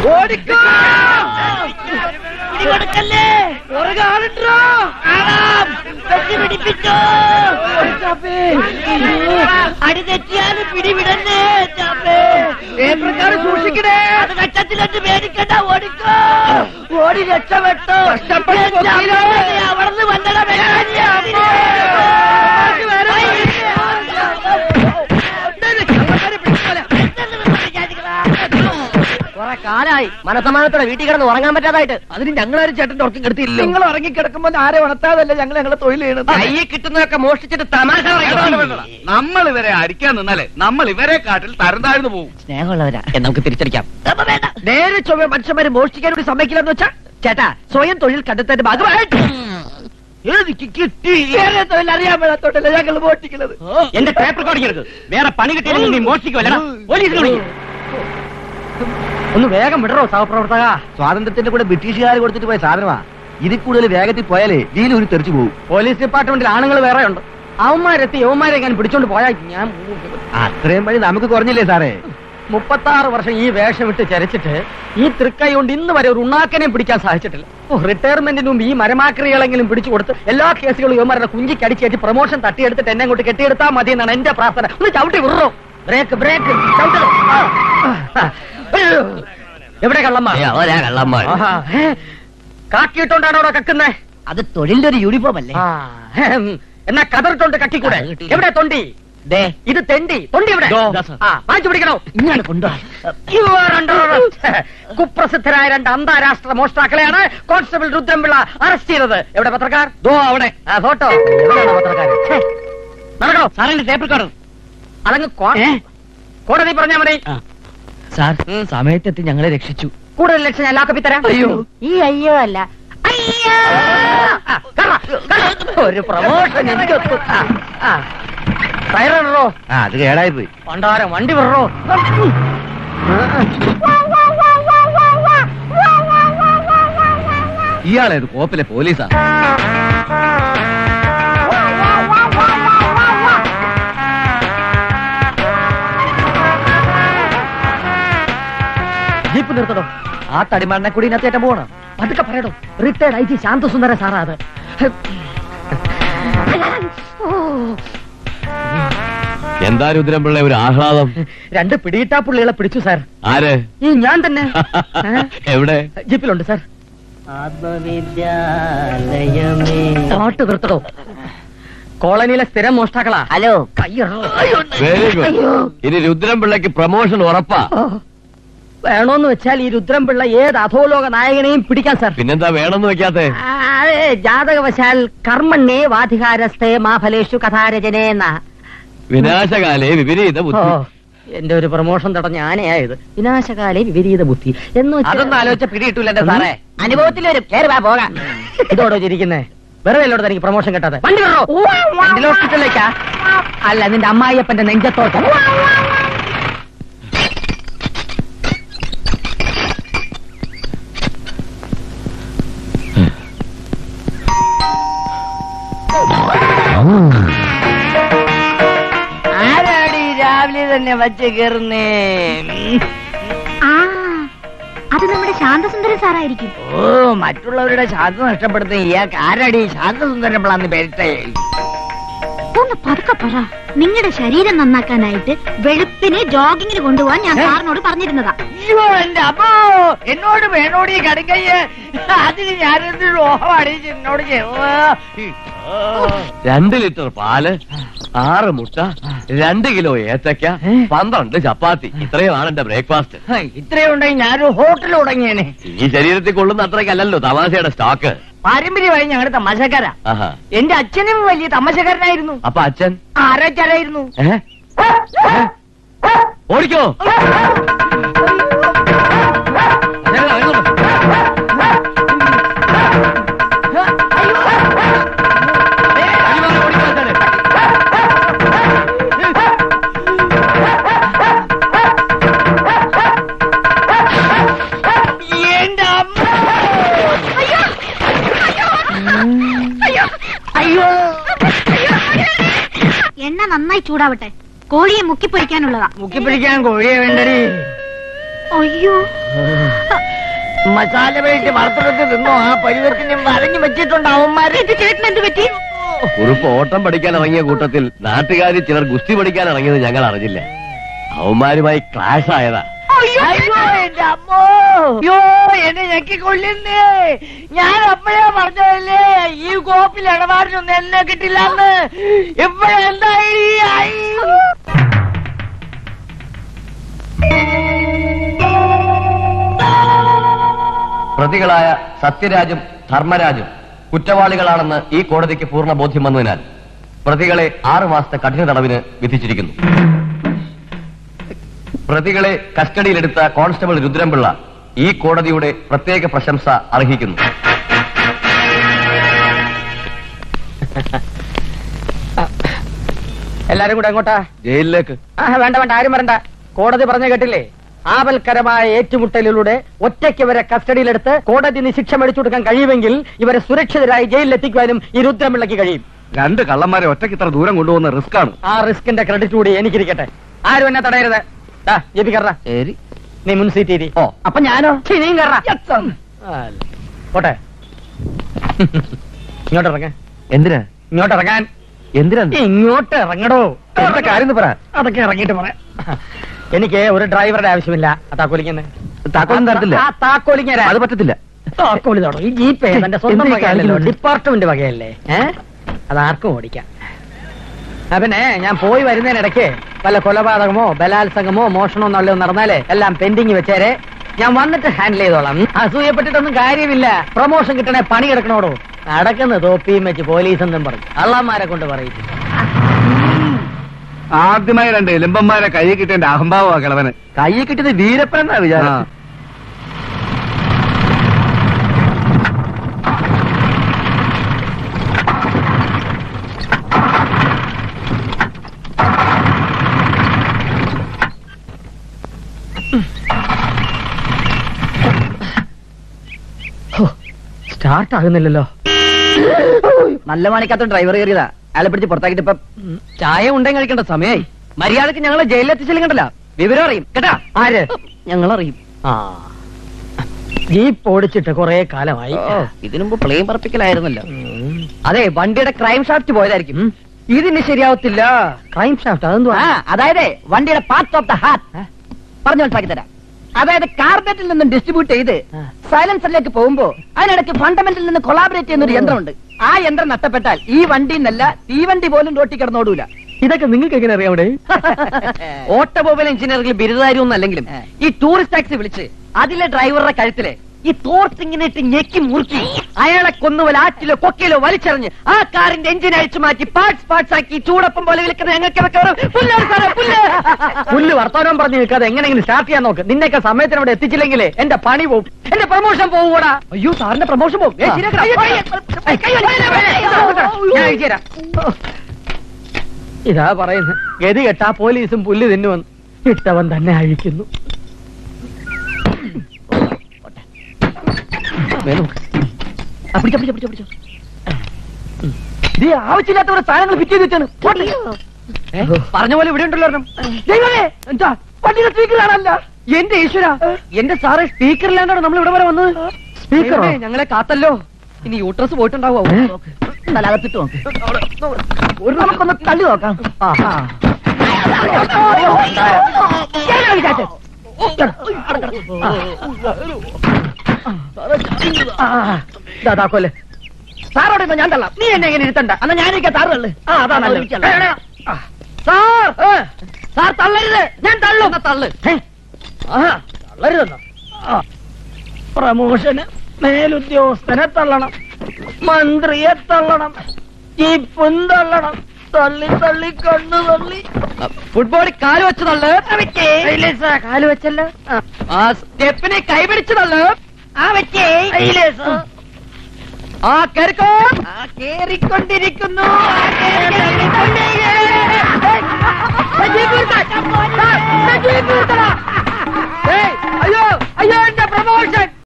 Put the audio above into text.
ഓടിക്കോ പിടികൊടുക്കല്ലേ പുറകെ ആളുണ്ടോ കാണാം വെച്ച് പിടിപ്പിച്ചോ അടി തെറ്റിയാലും പിടിവിടല്ലേ ചാപ്പേ ഏപ്രിൽക്കാർ സൂക്ഷിക്കണേ അത് കച്ചത്തിലെട്ട് പേടിക്കണ്ട ഓടിക്കോ ഓടി രക്ഷപ്പെട്ടോ അവിടുന്ന് വന്നട കുറെ കാലായി മനസമാനത്തോടെ വീട്ടിൽ കിടന്ന് ഉറങ്ങാൻ പറ്റാതായിട്ട് അതിന് ഞങ്ങളാരും ചേട്ടന്റെ ഉറക്കം കെടുത്തില്ല നിങ്ങൾ ഉറങ്ങിക്കിടക്കുമ്പോ ആരെ ഉണർത്താതല്ലേ ഞങ്ങൾ ഞങ്ങളെ തൊഴിൽ ചെയ്യണത് കയ്യിൽ കിട്ടുന്നതൊക്കെ മോഷ്ടിച്ചിട്ട് തമാശ നമ്മൾ ഇവരെ അടിക്കാൻ നിന്നാലേ നമ്മൾ ഇവരെ കാട്ടിൽ തരം താഴ്ന്നു പോകും സ്നേഹമുള്ളവരാ നമുക്ക് തിരിച്ചടിക്കാം നേരെ ചൊവ്വ മനുഷ്യന്മാര് മോഷ്ടിക്കാൻ കൂടി സമ്മതിക്കില്ലെന്ന് വെച്ചാ ചേട്ടാ സ്വയം തൊഴിൽ കണ്ടെത്തന്റെ ഭാഗമായിട്ട് എനിക്ക് കിട്ടി വേറെ തൊഴിൽ അറിയാൻ മേളത്തോട്ടല്ല ഞങ്ങൾ മോഷ്ടിക്കുന്നത് എന്റെ ടേപ്പ് റെക്കോർഡിംഗ് എടുക്ക് വേറെ പണി കിട്ടിയില്ലെങ്കിൽ നീ മോഷ്ടിക്കുമല്ലടാ പോലീസിനെ വിളിക്കും ഒന്ന് വേഗം വിടറോ സഹപ്രവർത്തക സ്വാതന്ത്ര്യത്തിന്റെ കൂടെ ബ്രിട്ടീഷുകാർ കൊടുത്തിട്ട് പോയ സാധനമാ ഇതിൽ കൂടുതൽ വേഗത്തിൽ പോയാലേ ഇതിൽ ഒരു തെറിച്ചു പോകും പോലീസ് ഡിപ്പാർട്ട്മെന്റിൽ ആണുങ്ങൾ വേറെ ഉണ്ട് അവന്മാരെത്തി യവന്മാരെ ഞാൻ പിടിച്ചോണ്ട് പോയാൽ ഞാൻ അത്രയും വഴി നമുക്ക് കുറഞ്ഞില്ലേ സാറേ മുപ്പത്തി ആറ് വർഷം ഈ വേഷം വിട്ട് ചരച്ചിട്ട് ഈ തൃക്കൈ കൊണ്ട് ഇന്ന് വരെ ഒരു ഉണ്ണാക്കനെയും പിടിക്കാൻ സാധിച്ചിട്ടില്ല ഓ റിട്ടയർമെന്റിന് മുമ്പ് ഈ മരമാക്രികളെങ്കിലും പിടിച്ചു കൊടുത്ത് എല്ലാ കേസുകളും ഇവന്മാരുടെ കുഞ്ചിക്ക് അടിച്ചേറ്റ് പ്രൊമോഷൻ തട്ടിയെടുത്തിട്ട് എന്നെ അങ്ങോട്ട് കെട്ടിയെടുത്താൽ മതി എന്നാണ് എന്റെ പ്രാർത്ഥന ഒന്ന് ചവിട്ടി വിടറോ ബ്രേക്ക് ബ്രേക്ക് ചവിട്ടണം ആ. അയ്യോ. എവിടെ കള്ളമ്മ ആഹാ. ഏ? കാക്കിയിട്ടോണ്ടാണോ അവിടെ കക്കുന്നേ അത് തൊഴിലിന്റെ ഒരു യൂണിഫോം അല്ലേ ആ, ഹം. എന്നാ കതറിട്ടോണ്ട് കക്കിക്കൂടെ അത് കിട്ടിയില്ല. എവിടെ തൊണ്ടി ദേ ഇത് തെണ്ടി തൊണ്ടി എവിടെ ദോ. ദാ, സർ. ആ വാങ്ങിച്ചു പിടിക്കണോ ഇങ്ങനെ കൊണ്ടുവാ You are under arrest. കുപ്രസിദ്ധരായ രണ്ട് അന്താരാഷ്ട്ര മോഷ്ടാക്കളെയാണ് കോൺസ്റ്റബിൾ രുദ്രംപിള്ള അറസ്റ്റ് ചെയ്തത് എവിടെ പത്രക്കാർ ദോ അവിടെ ആ ഫോട്ടോ എവിടെയാണ് പത്രക്കാർ ഛേ. നടക്കണോ സാറിന്റെ ടേപ്പ് റെക്കോർഡർ അതങ്ങ് കോ- കോടതി പറഞ്ഞാ മതി സാർ സമയത്തെത്തി ഞങ്ങളെ രക്ഷിച്ചു കൂടുതൽ ലക്ഷം ഞാൻ ലാക്കപ്പി തരാം അയ്യോ. ഈ അയ്യോ അല്ല അയ്യോ ആ, കേറാ, കേറാ. ഒരു പ്രമോഷൻ എനിക്ക് ഒത്തു. ആ, ആ. ടയറിടറോ ആ അത് കേടായി പോയി പണ്ടാരം വണ്ടി വിടറോ ഇയാളേത് കോപ്പിലെ പോലീസാ ജീപ്പ് നിർത്തടോ ആ തടിമണ്ണെ കൂടി ഇതിനകത്തേറ്റ പോകണം പതുക്കെ പറയടോ റിട്ടയർഡ് ഐ ജി ശാന്തസുന്ദര സാറാ അത് എന്താ രുദ്രംപിള്ള ഒരു ആഹ്ലാദം രണ്ട് പിടിയിട്ടാ പുള്ളികളെ പിടിച്ചു സാർ ആര് ഈ ഞാൻ തന്നെ ഏ? എവിടെ ജീപ്പിലുണ്ട് സാർ പാട്ട് നിർത്തടോ കോളനിയിലെ സ്ഥിരം മോഷ്ടാക്കളാ ഹലോ കയ്യറോ വെരി ഗുഡ് ഇനി രുദ്രംപിള്ളക്ക് പ്രമോഷൻ ഉറപ്പാ വേണോന്ന് വെച്ചാൽ ഈ രുദ്രംപിള്ള ഏത് അധോലോക നായകനെയും പിടിക്കാൻ സാർ പിന്നെന്താ വേണമെന്ന് വെക്കാത്തെ ആ, അതെ ജാതകവശാൽ കർമ്മണ്യേ വാധികാരസ്ഥേ മാഫലേഷു കഥാരചനേന്ന വിനാശകാലേ വിപരീത ഓ ബുദ്ധി എന്റെ ഒരു പ്രമോഷൻ തടഞ്ഞ ആനയായത് വിനാശകാലേ വിപരീത ബുദ്ധി എന്ന് വെച്ചാൽ- അതൊന്നും ആലോചിച്ച പിടിയിട്ടില്ല എന്റെ സാറേ അനുഭവത്തിൽ വരും കേറി വാ പോകാം ഇതോടോ ചിരിക്കുന്നേ വെറുതെ അല്ലോട് തനിക്ക് പ്രമോഷൻ കിട്ടാതെ വണ്ടി കയറോ വണ്ടിയിൽ ഹോസ്പിറ്റലിലേക്കാ അല്ല നിന്റെ അമ്മായിയപ്പന്റെ നെഞ്ചത്തോട്ട് ആരാടി രാവിലെ തന്നെ വച്ച് കയറുന്നേ ആ അത് നമ്മുടെ ശാന്തസുന്ദരൻ സാറായിരിക്കും ഓ മറ്റുള്ളവരുടെ ശാന്ത നഷ്ടപ്പെടുത്തുന്ന ഇയാൾക്ക് ആരാടി ശാന്തസുന്ദരം പിള്ളാന്ന് പേരിട്ടേ ഒന്ന് പതുക്കെ പറ നിങ്ങളുടെ ശരീരം നന്നാക്കാനായിട്ട് വെളുപ്പിനെ ജോഗിങ്ങിന് കൊണ്ടുപോകാൻ ഞാൻ സാറിനോട് പറഞ്ഞിരുന്നതാ അയ്യോ എന്റെ അമ്മോ എന്നോട് വേണോടി ഈ കടുക്കയ്യ് അതിന് ഞാനെന്ത് രോഹം അടിച്ച് എന്നോട് ചെയ്തു രണ്ട് ലിറ്റർ പാല് ആറ് മുട്ട രണ്ട് കിലോ ഏത്തക്ക പന്ത്രണ്ട് ചപ്പാത്തി ഇത്രയുമാണ് എന്റെ ബ്രേക്ക്ഫാസ്റ്റ് ഇത്രയും ഉണ്ടെങ്കിൽ ഞാനൊരു ഹോട്ടൽ തുടങ്ങിയേനെ ഈ ശരീരത്തിൽ കൊള്ളുന്ന അത്രയ്ക്കല്ലല്ലോ തമാശയുടെ സ്റ്റോക്ക് പാരമ്പര്യമായി ഞങ്ങളുടെ തമാശക്കാരാ ആഹാ എന്റെ അച്ഛനും വലിയ തമാശക്കാരനായിരുന്നു അപ്പൊ അച്ഛൻ ആരാച്ചാരായിരുന്നു ഏ? ഏ? ഓടിക്കോ എന്റെ അമ്മ അയ്യോ എണ്ണ നന്നായി ചൂടാവട്ടെ കോഴിയെ മുക്കി പൊരിക്കാനുള്ളതാ മുക്കി പിടിക്കാൻ കോഴിയെ വേണ്ടടി അയ്യോ മസാല വെട്ടി വറുത്തെടുത്ത് തിന്നോ ആ പരുവത്തിന് വരഞ്ഞു വെച്ചിട്ടുണ്ട് അവന്മാര് ചേട്ടൻ എന്ത് പറ്റി കുറുപ്പ് ഓട്ടം പഠിക്കാൻ ഇറങ്ങിയ കൂട്ടത്തിൽ നാട്ടുകാരിൽ ചിലർ ഗുസ്തി പഠിക്കാൻ ഇറങ്ങിയത് ഞങ്ങൾ അറിഞ്ഞില്ല അവന്മാരുമായി ക്ലാഷ് ആയതാ അയ്യോ എന്റെ അമ്മോ അയ്യോ എന്നെ ഞെക്കിക്കൊള്ളുന്നേ ഞാൻ അപ്പോഴേ പറഞ്ഞതല്ലേ ഈ കോപ്പിൽ ഇടപാടിനൊന്നും എന്നെ കിട്ടില്ലെന്ന് ഇപ്പോഴെന്തായി ആയി പ്രതികളായ സത്യരാജും ധർമ്മരാജും കുറ്റവാളികളാണെന്ന് ഈ കോടതിക്ക് പൂർണ്ണ ബോധ്യം വന്നതിനാൽ പ്രതികളെ ആറു മാസത്തെ കഠിന തടവിന് വിധിച്ചിരിക്കുന്നു പ്രതികളെ കസ്റ്റഡിയിലെടുത്ത കോൺസ്റ്റബിൾ രുദ്രംപിള്ള ഈ കോടതിയുടെ പ്രത്യേക പ്രശംസ അർഹിക്കുന്നു എല്ലാരും കൂടെ എങ്ങോട്ടാ ജയിലിലേക്ക് ആ വേണ്ട വേണ്ട ആരും വരണ്ട കോടതി പറഞ്ഞ കേട്ടില്ലേ ആപൽക്കരമായ ഏറ്റുമുട്ടലിലൂടെ ഒറ്റയ്ക്ക് ഇവരെ കസ്റ്റഡിയിലെടുത്ത് കോടതി നിന്ന് ശിക്ഷ മേടിച്ചു കൊടുക്കാൻ കഴിയുമെങ്കിൽ ഇവരെ സുരക്ഷിതരായി ജയിലിലെത്തിക്കുവാനും ഈ രുദ്രമിള്ളയ്ക്ക് കഴിയും രണ്ട് കള്ളന്മാരെ ഒറ്റയ്ക്ക് ഇത്ര ദൂരം കൊണ്ടുപോകുന്ന റിസ്ക് ആണ് ആ റിസ്കിന്റെ ക്രെഡിറ്റ് കൂടി എനിക്കിരിക്കട്ടെ ആരും എന്നെ തടയരുത് ദാ, ജെപി കറ ശരി നീ മുൻ സീറ്റ് ഇരി. ഓ അപ്പൊ ഞാനോ ഛി, നീയും കറ പോട്ടെ ഇങ്ങോട്ട് ഇറങ്ങ എന്തിനാ ഇങ്ങോട്ട് ഇറങ്ങാൻ എന്തിനാ ഇങ്ങോട്ട് ഇറങ്ങടോ എന്താ കാര്യം എന്ന് പറ അതൊക്കെ ഇറങ്ങിയിട്ട് പറയാം എനിക്ക് ഒരു ഡ്രൈവറുടെ ആവശ്യമില്ല ആ താക്കോലിങ്ങനെ താക്കോലും തരത്തില്ല ആ താക്കോലിങ്ങ അത് പറ്റത്തില്ല താക്കോല് തൊടോ ഈ ജീപ്പ് എന്റെ സ്വന്തം എന്തിനാ വകയല്ലല്ലോ കാണിക്കുന്നത്? ഡിപ്പാർട്ട്മെന്റ് വകയല്ലേ ഏ അത് ആർക്കും ഓടിക്കാം ആ പിന്നെ ഞാൻ പോയി വരുന്നതിനിടയ്ക്ക് വല്ല കൊലപാതകമോ ബലാത്സംഗമോ മോഷണമോ നല്ലതോ നടന്നാലേ എല്ലാം പെൻഡിങ് വെച്ചേരെ ഞാൻ വന്നിട്ട് ഹാൻഡിൽ ചെയ്തോളാം ഉം. അസൂയപ്പെട്ടിട്ടൊന്നും കാര്യമില്ല പ്രൊമോഷൻ കിട്ടണേ പണി കിടക്കണോടോ നടക്കുന്ന തോപ്പിയും വെച്ച് പോലീസ് എന്നും പറഞ്ഞു അള്ളാന്മാരെ കൊണ്ട് പറയും ആദ്യമായി രണ്ട് എലുമ്പന്മാരെ കൈ കിട്ടേണ്ട അഹംഭാവമാ കിളവന് കൈ കിട്ടിയത് വീരപ്പൻ എന്നാ വിചാരം ആ. സ്റ്റാർട്ട് ആകുന്നില്ലല്ലോ നല്ല മാണിക്കാത്ത ഡ്രൈവർ കയറിയതാ അയാളെ പിടിച്ച് പുറത്താക്കിട്ട് ഇപ്പൊ ചായ ഉണ്ടെങ്കിൽ കഴിക്കേണ്ട സമയമായി മര്യാദക്ക് ഞങ്ങളെ ജയിലിൽ എത്തിച്ചില്ലെങ്കണ്ടല്ല വിവരം അറിയും കേട്ടാ ആര് ഞങ്ങൾ അറിയും ആ ജീപ്പ് ഓടിച്ചിട്ട് കുറെ കാലമായി ഇതിനു മുമ്പ് പ്ലെയിൻ പറപ്പിക്കലായിരുന്നല്ലോ ഉം. അതെ വണ്ടിയുടെ ക്രൈം ഷാഫ്റ്റ് പോയതായിരിക്കും ഇതിന് ശരിയാവത്തില്ല ക്രൈം ഷാഫ്റ്റ് അതെന്തുവാ ആ അതായത് വണ്ടിയുടെ പാർട്ട് ഓഫ് ദ ഹാർട്ട് പറഞ്ഞു മനസ്സിലാക്കി തരാം അതായത് കാർബറ്റിൽ നിന്നും ഡിസ്ട്രിബ്യൂട്ട് ചെയ്ത് ആ. സൈലൻസറിലേക്ക് പോകുമ്പോ അതിനിടയ്ക്ക് ഫണ്ടമെന്റിൽ നിന്ന് കൊളാബറേറ്റ് ചെയ്യുന്ന ഒരു യന്ത്രമുണ്ട് ആ യന്ത്രം നഷ്ടപ്പെട്ടാൽ ഈ വണ്ടി എന്നല്ല തീവണ്ടി പോലും റോട്ടി കിടന്നോടൂല ഇതൊക്കെ നിങ്ങൾക്ക് എങ്ങനെ അറിയാം അവിടെ ഓട്ടോമൊബൈൽ എഞ്ചിനീയറിംഗിൽ ബിരുദധാരി ഒന്നും അല്ലെങ്കിലും ഈ ടൂറിസ്റ്റ് ടാക്സി വിളിച്ച് അതിലെ ഡ്രൈവറുടെ കഴുത്തിലെ ഈ തോർത്ത് ഇങ്ങനെ ഇട്ട് ഞെക്കി മുറുക്കി അയാളെ കൊന്നുപോലെ ആറ്റിലോ കൊക്കയിലോ വലിച്ചെറിഞ്ഞ് ആ കാറിന്റെ എഞ്ചിൻ അഴിച്ചു മാറ്റി പാർട്സ് പാർട്സ് ആക്കി ചൂടപ്പം പോലെ വിളിക്കുന്ന ഞങ്ങൾക്ക് ഇതൊക്കെ വെറും പുല്ലാണ് സാറേ, പുല്ല്. പുല്ല് വർത്തമാനം പറഞ്ഞു നിൽക്കാതെ എങ്ങനെയെങ്കിലും സ്റ്റാർട്ട് ചെയ്യാൻ നോക്ക് നിന്നെയൊക്കെ സമയത്തിന് അവിടെ എത്തിച്ചില്ലെങ്കിലേ എന്റെ പണി പോവും എന്റെ പ്രൊമോഷൻ പോകൂടാ അയ്യോ സാറിന്റെ പ്രമോഷൻ പോകും ഏയ്, ശരിയാക്കണം. അയ്യോ, ഏയ്, ഏയ്, കൈ വലിക്കല്ലേ, ഞാൻ അയച്ചുതരാം. ഇതാ പറയുന്നത് ഗതി കെട്ടാ പോലീസും പുല്ല് തിന്നുവന്ന് ഇട്ടവൻ തന്നെ അഴിക്കുന്നു ആ, പിടിച്ചോ, പിടിച്ചോ, പിടിച്ചോ, പിടിച്ചോ. ഇത് ആവശ്യമില്ലാത്ത കുറെ സാധനങ്ങൾ ഫിറ്റ് ചെയ്ത് വെച്ചാണ് പോട്ടെ. ഏ, പറഞ്ഞ പോലെ ഇവിടെ ഉണ്ടല്ലോ ഒരെണ്ണം. ദൈവമേ, എന്താ വണ്ടിയുടെ സ്പീക്കർ കാണാനല്ല എന്റെ ഈശ്വര എന്റെ സാറ് സ്പീക്കറിലാണ്ടാണ് നമ്മൾ ഇവിടെ വരെ വന്നത് സ്പീക്കറോ? ദൈവമേ, ഞങ്ങളെ കാത്തല്ലോ ഇനി യൂട്രസ് പോയിട്ടുണ്ടാവോ തലകത്തിട്ട് നോക്ക് ഒരു നമുക്കൊന്ന് തള്ളി നോക്കാം ആ. ആ, ദാ താക്കോല് സാറോട് ഇപ്പൊ ഞാൻ തള്ളാം നീ എന്നെ എങ്ങനെ ഇരുത്തണ്ട എന്നാ ഞാനിരിക്കാം സാറ് തള്ളു ആ, അതാ നല്ലത്. സാർ സാർ തള്ളരുത് ഞാൻ തള്ളും തള്ളു ആഹാ, തള്ളരുതെന്നോ? ആ. പ്രമോഷന് മേലുദ്യോഗസ്ഥനെ തള്ളണം മന്ത്രിയെ തള്ളണം ജീപ്പും തള്ളണം തള്ളി തള്ളി കണ്ണു തള്ളി ഫുട്ബോളിൽ കാല് വെച്ച് തള്ളു കാല് വെച്ചല്ലോ ആ സ്റ്റെപ്പിനെ കൈപിടിച്ച് തള്ളു ആ വെച്ചേ ആ കേറിക്കോ ആ കേറിക്കൊണ്ടിരിക്കുന്നു ആ കേറിക്കൊണ്ടിരിക്കുന്നു. സജീവ് നിർത്താൻ. സാർ, സജീവ് നിർത്തണം. ഏയ്, അയ്യോ അയ്യോ എന്റെ പ്രമോഷൻ